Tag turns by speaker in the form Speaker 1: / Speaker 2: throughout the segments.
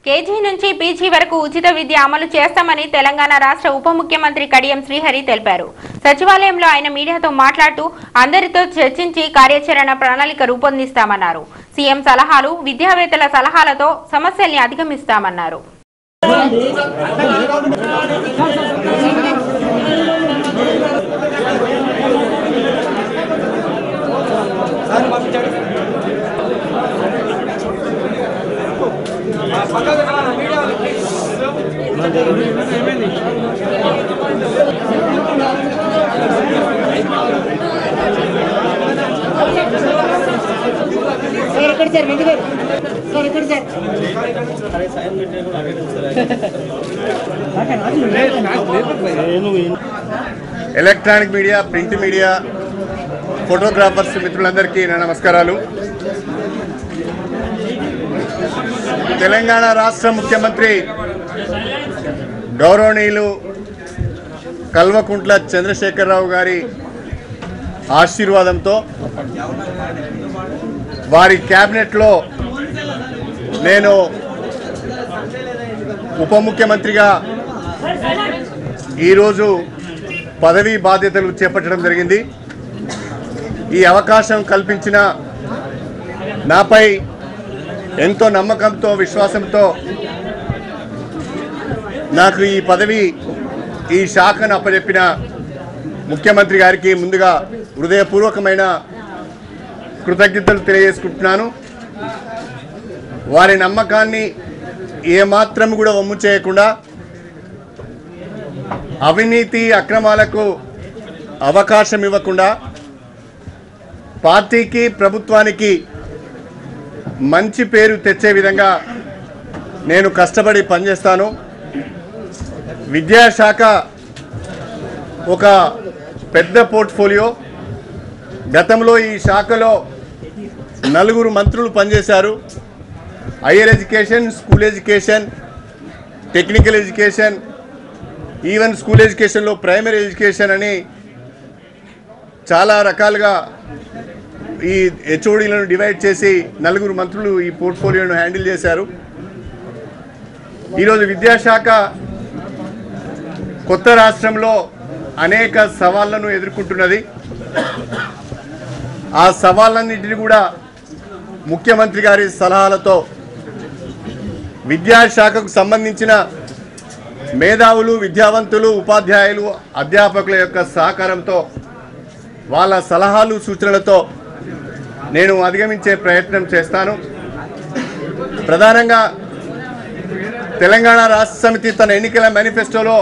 Speaker 1: KG నుంచి PG వరకు ఉచిత విద్య అమలు చేస్తామని తెలంగాణ రాష్ట్ర ఉప ముఖ్యమంత్రి కడియం శ్రీహరి తెలిపారు సచివాలయంలో ఆయన మీడియాతో మాట్లాడుతూ అందరితో చర్చించి కార్యాచరణ ప్రణాళిక రూపొందిస్తామన్నారు సీఎం సలహాలు విద్యావేత్తల సలహాలతో సమస్యల్ని అధిగమిస్తామన్నారు
Speaker 2: సార్ ఎక్కడ సార్ మంచి గారు సార్ ఎక్కడ sir
Speaker 3: electronic media print media photographers మిత్రులందరికీ నా నమస్కారాలు తెలంగాణ రాష్ట్ర ముఖ్యమంత్రి గౌరవనీయులు కల్వకుంట్ల చంద్రశేఖరరావు గారి ఆశీర్వాదంతో వారి క్యాబినెట్లో నేను ఉప ముఖ్యమంత్రిగా ఈరోజు పదవీ బాధ్యతలు చేపట్టడం జరిగింది ఈ అవకాశం కల్పించిన నాపై ఎంతో నమ్మకంతో విశ్వాసంతో నాకు ఈ పదవి ఈ శాఖను అప్పచెప్పిన ముఖ్యమంత్రి గారికి ముందుగా హృదయపూర్వకమైన కృతజ్ఞతలు తెలియజేసుకుంటున్నాను వారి నమ్మకాన్ని ఏమాత్రం కూడా వమ్ము చేయకుండా అవినీతి అక్రమాలకు అవకాశం ఇవ్వకుండా పార్టీకి ప్రభుత్వానికి మంచి పేరు తెచ్చే విధంగా నేను కష్టపడి పనిచేస్తాను విద్యాశాఖ ఒక పెద్ద పోర్ట్ఫోలియో గతంలో ఈ శాఖలో నలుగురు మంత్రులు పనిచేశారు higher education school education technical education even school ఎడ్యుకేషన్లో ప్రైమరీ ఎడ్యుకేషన్ అని చాలా రకాలుగా ఈ హెచ్ఓడీలను డివైడ్ చేసి నలుగురు మంత్రులు ఈ పోర్ట్ఫోలియోను హ్యాండిల్ చేశారు ఈరోజు విద్యాశాఖ కొత్త రాష్ట్రంలో అనేక సవాళ్లను ఎదుర్కొంటున్నది ఆ సవాళ్ళన్నింటినీ కూడా ముఖ్యమంత్రి గారి సలహాలతో విద్యాశాఖకు సంబంధించిన మేధావులు విద్యావంతులు ఉపాధ్యాయులు అధ్యాపకుల యొక్క సహకారంతో వాళ్ళ సలహాలు సూచనలతో నేను అధిగమించే ప్రయత్నం చేస్తాను ప్రధానంగా తెలంగాణ రాష్ట్ర సమితి తన ఎన్నికల మేనిఫెస్టోలో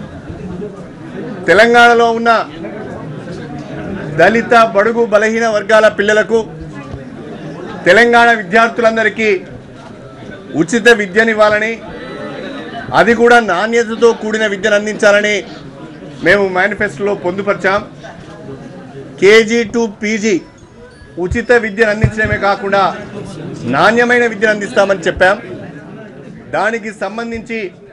Speaker 3: తెలంగాణలో ఉన్న దళిత బడుగు బలహీన వర్గాల పిల్లలకు తెలంగాణ విద్యార్థులందరికీ ఉచిత విద్యనివ్వాలని అది కూడా నాణ్యతతో కూడిన విద్యను అందించాలని మేము మేనిఫెస్టోలో పొందుపరిచాం కేజీ టు పీజీ ఉచిత విద్యను అందించడమే కాకుండా నాణ్యమైన విద్యను అందిస్తామని చెప్పాం దానికి సంబంధించి